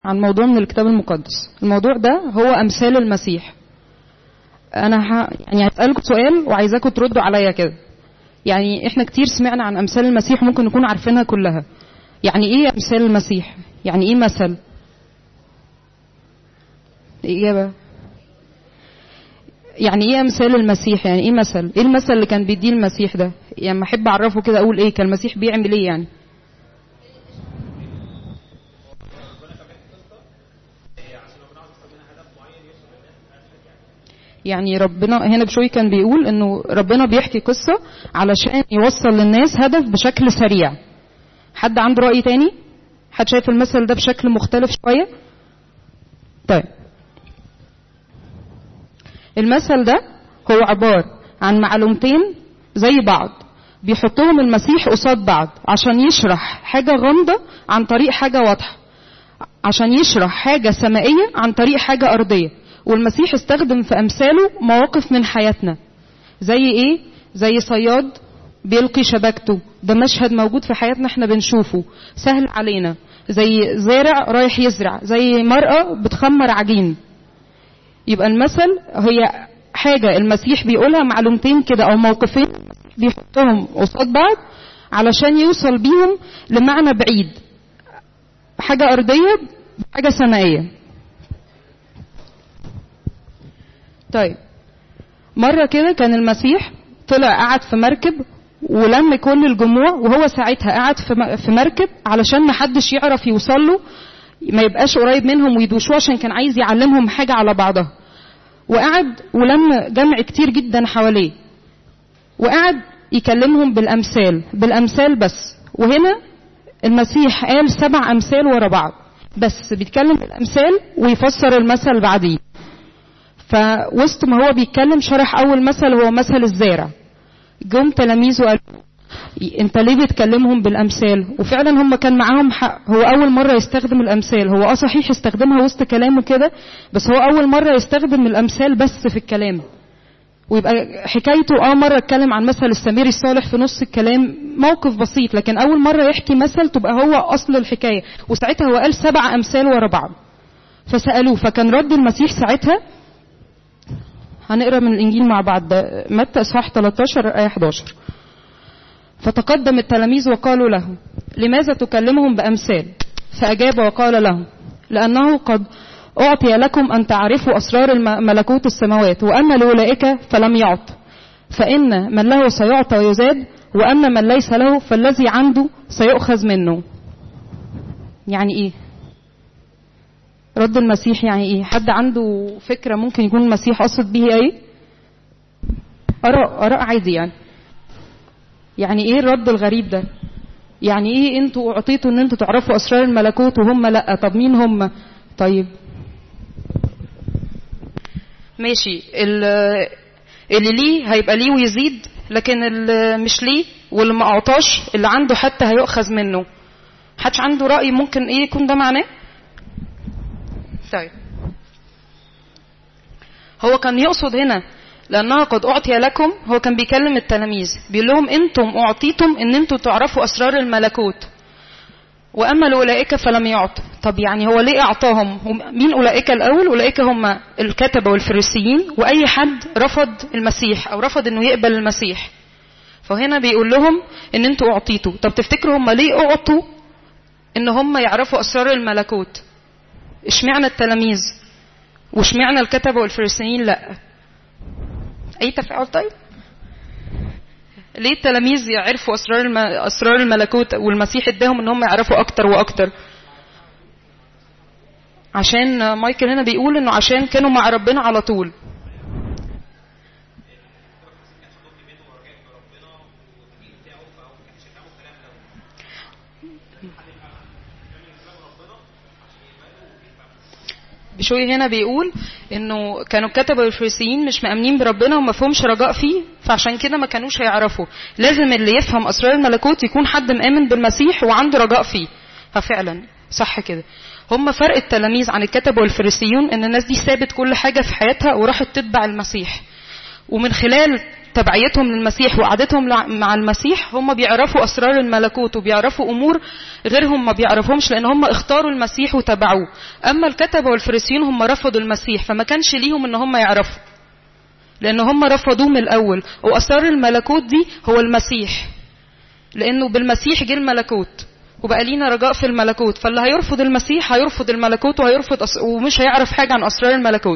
عن موضوع من الكتاب المقدس الموضوع ده هو أمثال المسيح أنا ه... يعني هسألكم سؤال وعايزاكم تردوا عليا كده يعني احنا كتير سمعنا عن أمثال المسيح ممكن نكون عارفينها كلها يعني ايه أمثال المسيح يعني ايه مثل الإجابة يعني ايه امثال المسيح يعني ايه مثل ايه المثل اللي كان بيديه المسيح ده يعني ما احب اعرفه كده اقول ايه كان المسيح بيعمل ايه يعني يعني ربنا هنا بشوي كان بيقول انه ربنا بيحكي قصة علشان يوصل للناس هدف بشكل سريع حد عنده رأي تاني حد شايف المثل ده بشكل مختلف شوية طيب المثل ده هو عبارة عن معلومتين زي بعض بيحطهم المسيح قصاد بعض عشان يشرح حاجة غامضة عن طريق حاجة واضحة عشان يشرح حاجة سمائية عن طريق حاجة أرضية والمسيح استخدم في أمثاله مواقف من حياتنا زي إيه؟ زي صياد بيلقي شبكته ده مشهد موجود في حياتنا احنا بنشوفه سهل علينا زي زارع رايح يزرع زي مرأة بتخمر عجين يبقى المثل هي حاجة المسيح بيقولها معلومتين كده أو موقفين بيحطهم قصاد بعض علشان يوصل بيهم لمعنى بعيد حاجة أرضية حاجة سمائية طيب مرة كده كان المسيح طلع قعد في مركب ولم كل الجموع وهو ساعتها قعد في مركب علشان محدش يعرف يوصل له ما يبقاش قريب منهم ويدوشوه عشان كان عايز يعلمهم حاجة على بعضها وقعد ولم جمع كتير جدا حواليه وقعد يكلمهم بالأمثال بالأمثال بس وهنا المسيح قال سبع أمثال ورا بعض بس بيتكلم بالأمثال ويفسر المثل بعديه فوسط ما هو بيتكلم شرح أول مثل هو مثل الزارع جم تلاميذه قالوا انت ليه بتكلمهم بالامثال وفعلا هم كان معاهم حق هو اول مره يستخدم الامثال هو اه صحيح استخدمها وسط كلامه كده بس هو اول مره يستخدم الامثال بس في الكلام ويبقى حكايته اه مره اتكلم عن مثل السمير الصالح في نص الكلام موقف بسيط لكن اول مره يحكي مثل تبقى هو اصل الحكايه وساعتها هو قال سبع امثال ورا بعض فسالوه فكان رد المسيح ساعتها هنقرا من الانجيل مع بعض متى اصحاح 13 ايه 11 فتقدم التلاميذ وقالوا له لماذا تكلمهم بأمثال فأجاب وقال لهم لأنه قد أعطي لكم أن تعرفوا أسرار ملكوت السماوات وأما لأولئك فلم يعط فإن من له سيعطى ويزاد وأما من ليس له فالذي عنده سيؤخذ منه يعني إيه رد المسيح يعني إيه حد عنده فكرة ممكن يكون المسيح قصد به إيه آراء آراء عادي يعني يعني ايه الرد الغريب ده يعني ايه انتوا اعطيتوا ان انتوا تعرفوا اسرار الملكوت وهم لا طب مين هم طيب ماشي اللي ليه هيبقى ليه ويزيد لكن اللي مش ليه واللي ما اعطاش اللي عنده حتى هيؤخذ منه حدش عنده رأي ممكن ايه يكون ده معناه طيب هو كان يقصد هنا لأنها قد أعطي لكم هو كان بيكلم التلاميذ بيقول لهم أنتم أعطيتم أن أنتم تعرفوا أسرار الملكوت وأما لأولئك فلم يعطوا طب يعني هو ليه أعطاهم مين أولئك الأول أولئك هم الكتبة والفريسيين وأي حد رفض المسيح أو رفض أنه يقبل المسيح فهنا بيقول لهم أن أنتم أعطيتوا طب تفتكروا هم ليه أعطوا أن هم يعرفوا أسرار الملكوت اشمعنى التلاميذ واشمعنى الكتبة والفريسيين لأ اي تفاعل طيب ليه التلاميذ يعرفوا اسرار الم... اسرار الملكوت والمسيح اداهم ان هم يعرفوا اكتر واكتر عشان مايكل هنا بيقول انه عشان كانوا مع ربنا على طول بشوي هنا بيقول انه كانوا الكتبة والفريسيين مش مأمنين بربنا وما فهمش رجاء فيه فعشان كده ما كانوش هيعرفوا لازم اللي يفهم اسرار الملكوت يكون حد مآمن بالمسيح وعنده رجاء فيه ففعلا صح كده هم فرق التلاميذ عن الكتبة والفريسيون ان الناس دي سابت كل حاجة في حياتها وراحت تتبع المسيح ومن خلال تبعيتهم للمسيح وقعدتهم مع المسيح هم بيعرفوا اسرار الملكوت وبيعرفوا امور غيرهم ما بيعرفهمش لان هم اختاروا المسيح وتبعوه اما الكتبه والفريسيين هم رفضوا المسيح فما كانش ليهم ان هم يعرفوا لان هم رفضوه من الاول واسرار الملكوت دي هو المسيح لانه بالمسيح جه الملكوت وبقى لينا رجاء في الملكوت فاللي هيرفض المسيح هيرفض الملكوت وهيرفض أس... ومش هيعرف حاجه عن اسرار الملكوت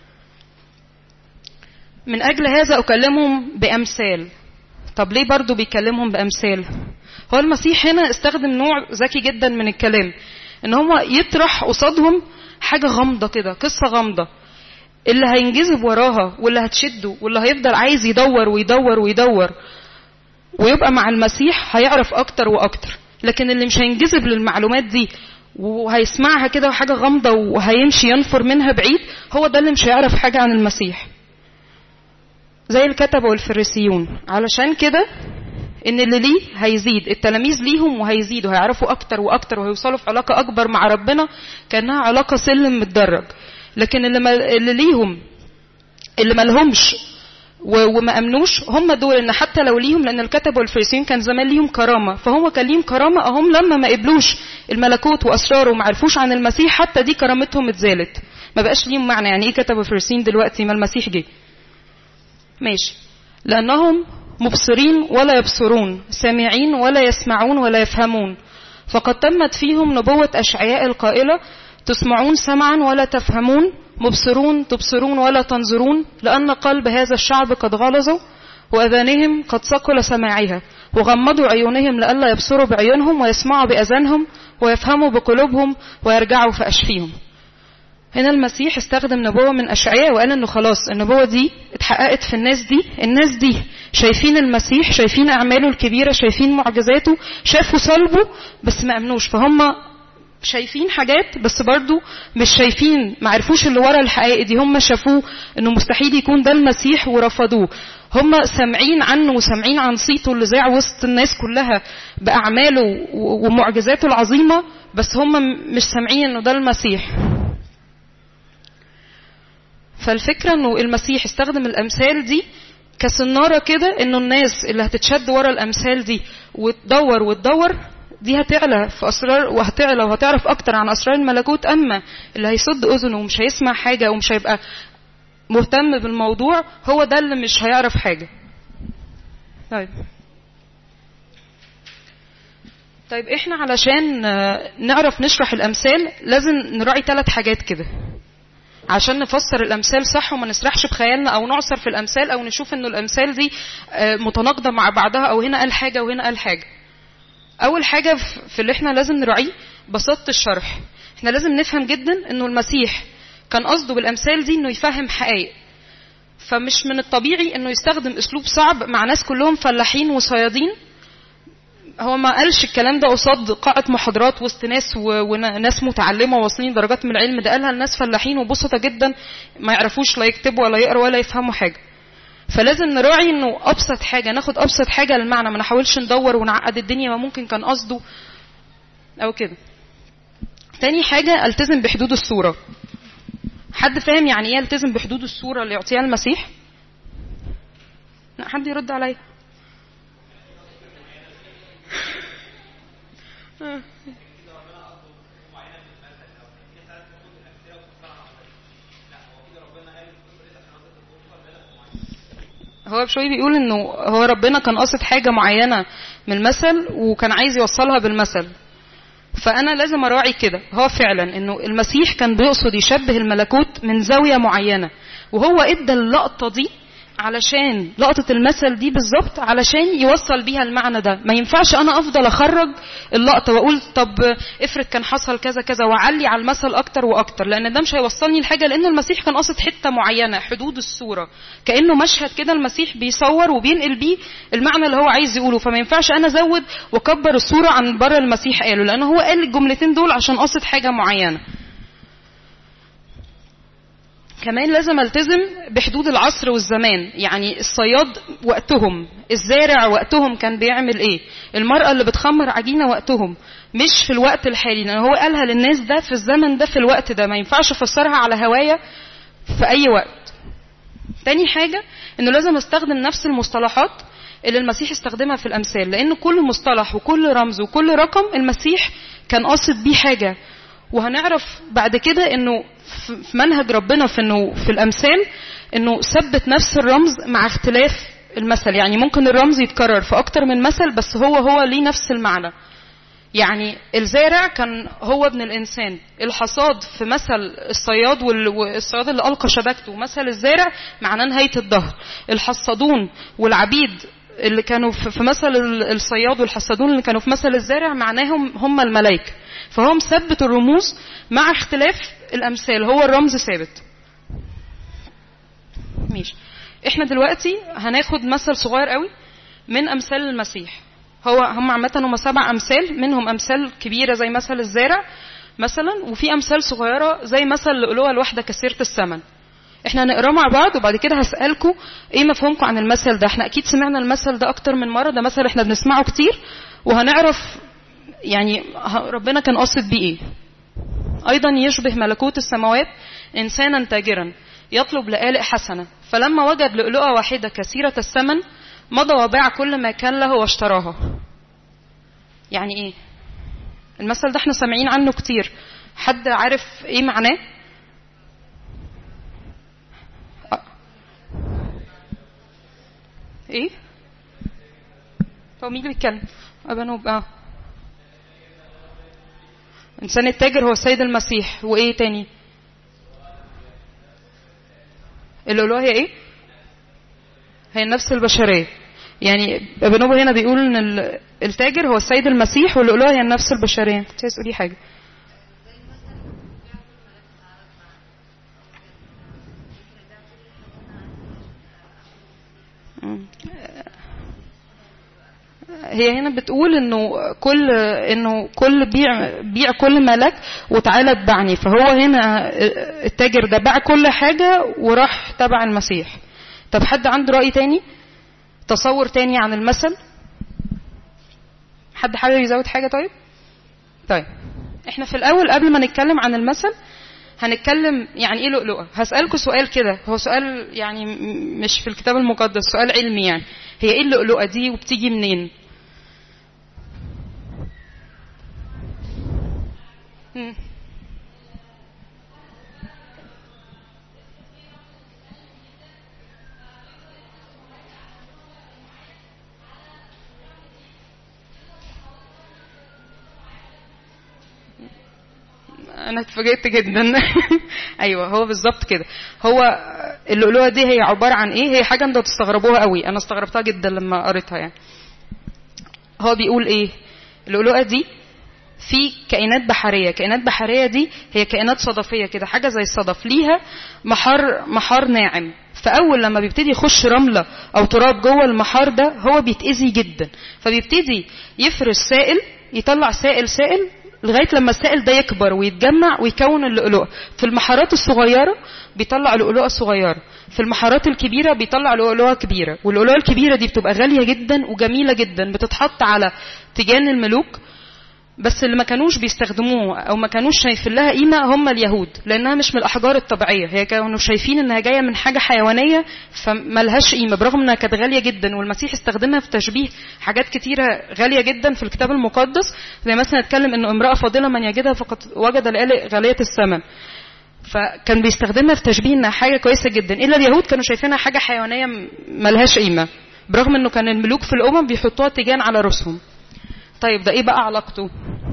من أجل هذا أكلمهم بأمثال طب ليه برضو بيكلمهم بأمثال هو المسيح هنا استخدم نوع ذكي جدا من الكلام ان هو يطرح قصادهم حاجة غامضة كده قصة غامضة اللي هينجذب وراها واللي هتشده واللي هيفضل عايز يدور ويدور ويدور ويبقى مع المسيح هيعرف اكتر واكتر لكن اللي مش هينجذب للمعلومات دي وهيسمعها كده حاجة غامضة وهيمشي ينفر منها بعيد هو ده اللي مش هيعرف حاجة عن المسيح زي الكتبة والفريسيون علشان كده ان اللي ليه هيزيد التلاميذ ليهم وهيزيدوا هيعرفوا اكتر واكتر وهيوصلوا في علاقة اكبر مع ربنا كانها علاقة سلم متدرج لكن اللي, ما اللي ليهم اللي ما لهمش وما امنوش هم دول ان حتى لو ليهم لان الكتبة والفريسيين كان زمان ليهم كرامة فهم كان ليهم كرامة هم لما ما قبلوش الملكوت واسراره وما عرفوش عن المسيح حتى دي كرامتهم اتزالت ما بقاش ليهم معنى يعني ايه كتبة والفريسيين دلوقتي ما المسيح جه ماشي لأنهم مبصرين ولا يبصرون سامعين ولا يسمعون ولا يفهمون فقد تمت فيهم نبوة أشعياء القائلة تسمعون سمعا ولا تفهمون مبصرون تبصرون ولا تنظرون لأن قلب هذا الشعب قد غلظوا وأذانهم قد ثقل سماعها وغمضوا عيونهم لئلا يبصروا بعيونهم ويسمعوا بأذانهم ويفهموا بقلوبهم ويرجعوا في أشفيهم هنا المسيح استخدم نبوة من أشعياء وقال إنه خلاص النبوة دي اتحققت في الناس دي الناس دي شايفين المسيح شايفين أعماله الكبيرة شايفين معجزاته شافوا صلبه بس ما أمنوش فهم شايفين حاجات بس برضو مش شايفين ما عرفوش اللي ورا الحقائق دي هم شافوه انه مستحيل يكون ده المسيح ورفضوه هم سامعين عنه وسامعين عن صيته اللي ذاع وسط الناس كلها بأعماله ومعجزاته العظيمة بس هم مش سامعين انه ده المسيح فالفكرة انه المسيح استخدم الامثال دي كسنارة كده انه الناس اللي هتتشد ورا الامثال دي وتدور وتدور دي هتعلى في اسرار وهتعلى وهتعرف اكتر عن اسرار الملكوت اما اللي هيصد اذنه ومش هيسمع حاجة ومش هيبقى مهتم بالموضوع هو ده اللي مش هيعرف حاجة طيب طيب احنا علشان نعرف نشرح الامثال لازم نراعي ثلاث حاجات كده عشان نفسر الامثال صح وما نسرحش بخيالنا او نعصر في الامثال او نشوف انه الامثال دي متناقضه مع بعضها او هنا قال حاجه وهنا قال حاجه اول حاجه في اللي احنا لازم نراعيه بساطه الشرح احنا لازم نفهم جدا انه المسيح كان قصده بالامثال دي انه يفهم حقائق فمش من الطبيعي انه يستخدم اسلوب صعب مع ناس كلهم فلاحين وصيادين هو ما قالش الكلام ده قصاد قاعة محاضرات وسط ناس وناس متعلمة واصلين درجات من العلم ده قالها لناس فلاحين وبسطة جدا ما يعرفوش لا يكتبوا ولا يقروا ولا يفهموا حاجة فلازم نراعي انه ابسط حاجة ناخد ابسط حاجة للمعنى ما نحاولش ندور ونعقد الدنيا ما ممكن كان قصده او كده تاني حاجة التزم بحدود الصورة حد فاهم يعني ايه التزم بحدود الصورة اللي يعطيها المسيح لا حد يرد عليا هو بشوي بيقول انه هو ربنا كان قاصد حاجة معينة من المثل وكان عايز يوصلها بالمثل فانا لازم اراعي كده هو فعلا انه المسيح كان بيقصد يشبه الملكوت من زاوية معينة وهو ادى اللقطة دي علشان لقطة المثل دي بالظبط علشان يوصل بيها المعنى ده ما ينفعش انا افضل اخرج اللقطة واقول طب افرض كان حصل كذا كذا واعلي على المثل اكتر واكتر لان ده مش هيوصلني لحاجة لان المسيح كان قاصد حتة معينة حدود الصورة كأنه مشهد كده المسيح بيصور وبينقل بيه المعنى اللي هو عايز يقوله فما ينفعش انا ازود واكبر الصورة عن بره المسيح قاله لان هو قال الجملتين دول عشان قاصد حاجة معينة كمان لازم التزم بحدود العصر والزمان يعني الصياد وقتهم الزارع وقتهم كان بيعمل ايه المرأة اللي بتخمر عجينة وقتهم مش في الوقت الحالي لان هو قالها للناس ده في الزمن ده في الوقت ده ما ينفعش افسرها على هواية في اي وقت تاني حاجة انه لازم استخدم نفس المصطلحات اللي المسيح استخدمها في الامثال لان كل مصطلح وكل رمز وكل رقم المسيح كان قاصد بيه حاجة وهنعرف بعد كده انه في منهج ربنا في انه في الامثال انه ثبت نفس الرمز مع اختلاف المثل يعني ممكن الرمز يتكرر في اكتر من مثل بس هو هو ليه نفس المعنى يعني الزارع كان هو ابن الانسان الحصاد في مثل الصياد والصياد اللي القى شبكته مثل الزارع معناه نهايه الظهر الحصادون والعبيد اللي كانوا في مثل الصياد والحصادون اللي كانوا في مثل الزارع معناهم هم الملائكه فهو مثبت الرموز مع اختلاف الامثال هو الرمز ثابت ماشي احنا دلوقتي هناخد مثل صغير قوي من امثال المسيح هو هم عامة هم سبع أمثال منهم أمثال كبيرة زي مثل الزارع مثلا وفي أمثال صغيرة زي مثل لؤلؤة الواحدة كثيرة الثمن احنا هنقراه مع بعض وبعد كده هسألكم ايه مفهومكم عن المثل ده احنا اكيد سمعنا المثل ده اكتر من مرة ده مثل احنا بنسمعه كتير وهنعرف يعني ربنا كان قاصد بيه ايه ايضا يشبه ملكوت السماوات انسانا تاجرا يطلب لآلئ حسنة فلما وجد لؤلؤة واحدة كثيرة الثمن مضى وباع كل ما كان له واشتراها يعني ايه المثل ده احنا سامعين عنه كتير حد عارف ايه معناه ايه هو مين اللي بيتكلم ابانوب اه انسان التاجر هو السيد المسيح وايه تاني الألوهة هي ايه هي النفس البشرية يعني ابن هنا بيقول ان التاجر هو السيد المسيح والألوهة هي النفس البشرية انت تقولي حاجة هي هنا بتقول انه كل انه كل بيع بيع كل ما لك وتعالى اتبعني فهو هنا التاجر ده باع كل حاجه وراح تبع المسيح طب حد عنده راي تاني تصور تاني عن المثل حد حابب يزود حاجه طيب طيب احنا في الاول قبل ما نتكلم عن المثل هنتكلم يعني ايه لؤلؤه هسالكم سؤال كده هو سؤال يعني مش في الكتاب المقدس سؤال علمي يعني هي ايه اللؤلؤه دي وبتيجي منين انا اتفاجئت جدا ايوه هو بالظبط كده هو اللؤلؤه دي هي عباره عن ايه هي حاجه انتوا تستغربوها قوي انا استغربتها جدا لما قريتها يعني هو بيقول ايه اللؤلؤه دي في كائنات بحريه كائنات بحريه دي هي كائنات صدفيه كده حاجه زي الصدف ليها محار محار ناعم فاول لما بيبتدي يخش رمله او تراب جوه المحار ده هو بيتاذي جدا فبيبتدي يفرز سائل يطلع سائل سائل لغايه لما السائل ده يكبر ويتجمع ويكون اللؤلؤه في المحارات الصغيره بيطلع لؤلؤه صغيره في المحارات الكبيره بيطلع لؤلؤه كبيره واللؤلؤه الكبيره دي بتبقى غاليه جدا وجميله جدا بتتحط على تيجان الملوك بس اللي ما كانوش بيستخدموه او ما كانوش شايفين لها قيمه هم اليهود لانها مش من الاحجار الطبيعيه هي كانوا شايفين انها جايه من حاجه حيوانيه فملهاش قيمه برغم انها كانت غاليه جدا والمسيح استخدمها في تشبيه حاجات كتيره غاليه جدا في الكتاب المقدس زي مثلا اتكلم انه امراه فاضله من يجدها فقد وجد الآلئ غاليه الثمن فكان بيستخدمها في تشبيه انها حاجه كويسه جدا الا اليهود كانوا شايفينها حاجه حيوانيه ملهاش قيمه برغم انه كان الملوك في الامم بيحطوها تيجان على رؤوسهم طيب ده ايه بقى علاقته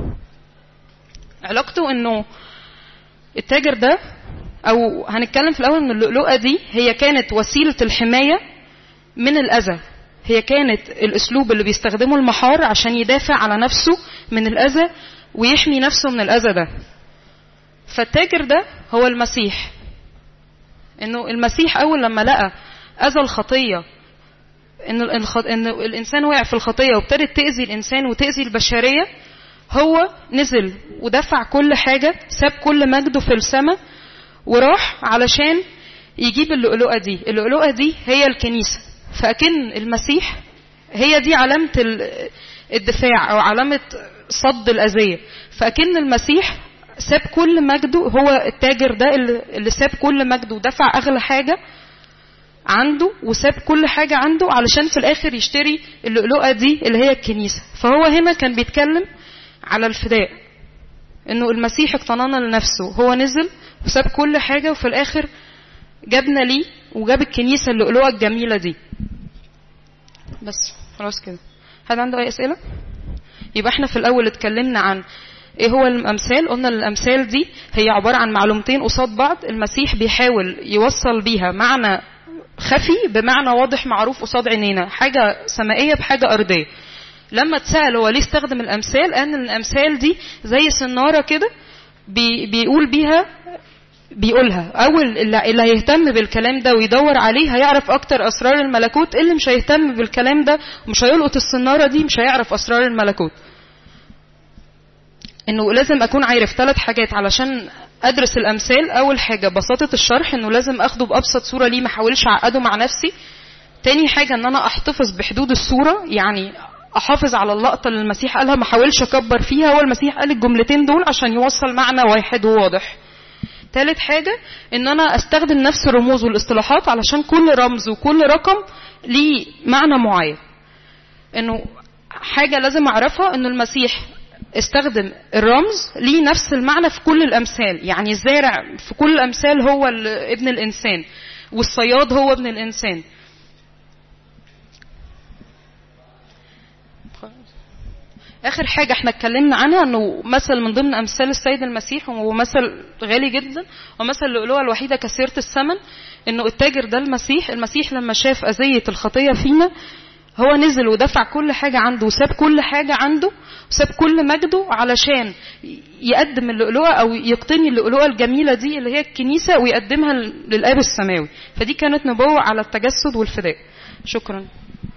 علاقته انه التاجر ده او هنتكلم في الاول ان اللؤلؤه دي هي كانت وسيله الحمايه من الاذى هي كانت الاسلوب اللي بيستخدمه المحار عشان يدافع على نفسه من الاذى ويحمي نفسه من الاذى ده فالتاجر ده هو المسيح انه المسيح اول لما لقى اذى الخطيه ان ان الانسان وقع في الخطيه وابتدت تاذي الانسان وتاذي البشريه هو نزل ودفع كل حاجه ساب كل مجده في السماء وراح علشان يجيب اللؤلؤه دي اللؤلؤه دي هي الكنيسه فاكن المسيح هي دي علامه الدفاع او علامه صد الاذيه فاكن المسيح ساب كل مجده هو التاجر ده اللي ساب كل مجده ودفع اغلى حاجه عنده وساب كل حاجة عنده علشان في الآخر يشتري اللؤلؤة دي اللي هي الكنيسة فهو هنا كان بيتكلم على الفداء انه المسيح اقتنانا لنفسه هو نزل وساب كل حاجة وفي الآخر جابنا ليه وجاب الكنيسة اللؤلؤة الجميلة دي بس خلاص كده حد عنده أي أسئلة؟ يبقى احنا في الأول اتكلمنا عن ايه هو الامثال قلنا الامثال دي هي عباره عن معلومتين قصاد بعض المسيح بيحاول يوصل بيها معنى خفي بمعنى واضح معروف قصاد عينينا حاجه سمائيه بحاجه ارضيه لما اتسال هو ليه استخدم الامثال قال ان الامثال دي زي سناره كده بي بيقول بيها بيقولها اول اللي هيهتم بالكلام ده ويدور عليه هيعرف اكتر اسرار الملكوت اللي مش هيهتم بالكلام ده ومش هيلقط السناره دي مش هيعرف اسرار الملكوت انه لازم اكون عارف ثلاث حاجات علشان ادرس الامثال اول حاجه بساطه الشرح انه لازم اخده بابسط صوره ليه ما احاولش اعقده مع نفسي تاني حاجه ان انا احتفظ بحدود الصوره يعني احافظ على اللقطه اللي المسيح قالها ما احاولش اكبر فيها هو المسيح قال الجملتين دول عشان يوصل معنى واحد وواضح ثالث حاجه ان انا استخدم نفس الرموز والاصطلاحات علشان كل رمز وكل رقم ليه معنى معين انه حاجه لازم اعرفها انه المسيح استخدم الرمز ليه نفس المعنى في كل الامثال يعني الزارع في كل الامثال هو ابن الانسان والصياد هو ابن الانسان اخر حاجه احنا اتكلمنا عنها انه مثل من ضمن امثال السيد المسيح ومثل غالي جدا ومثل اللؤلؤه الوحيده كثيره الثمن انه التاجر ده المسيح المسيح لما شاف اذيه الخطيه فينا هو نزل ودفع كل حاجة عنده وساب كل حاجة عنده وساب كل مجده علشان يقدم اللؤلؤة أو يقتني اللؤلؤة الجميلة دي اللي هي الكنيسة ويقدمها للآب السماوي فدي كانت نبوة على التجسد والفداء شكرا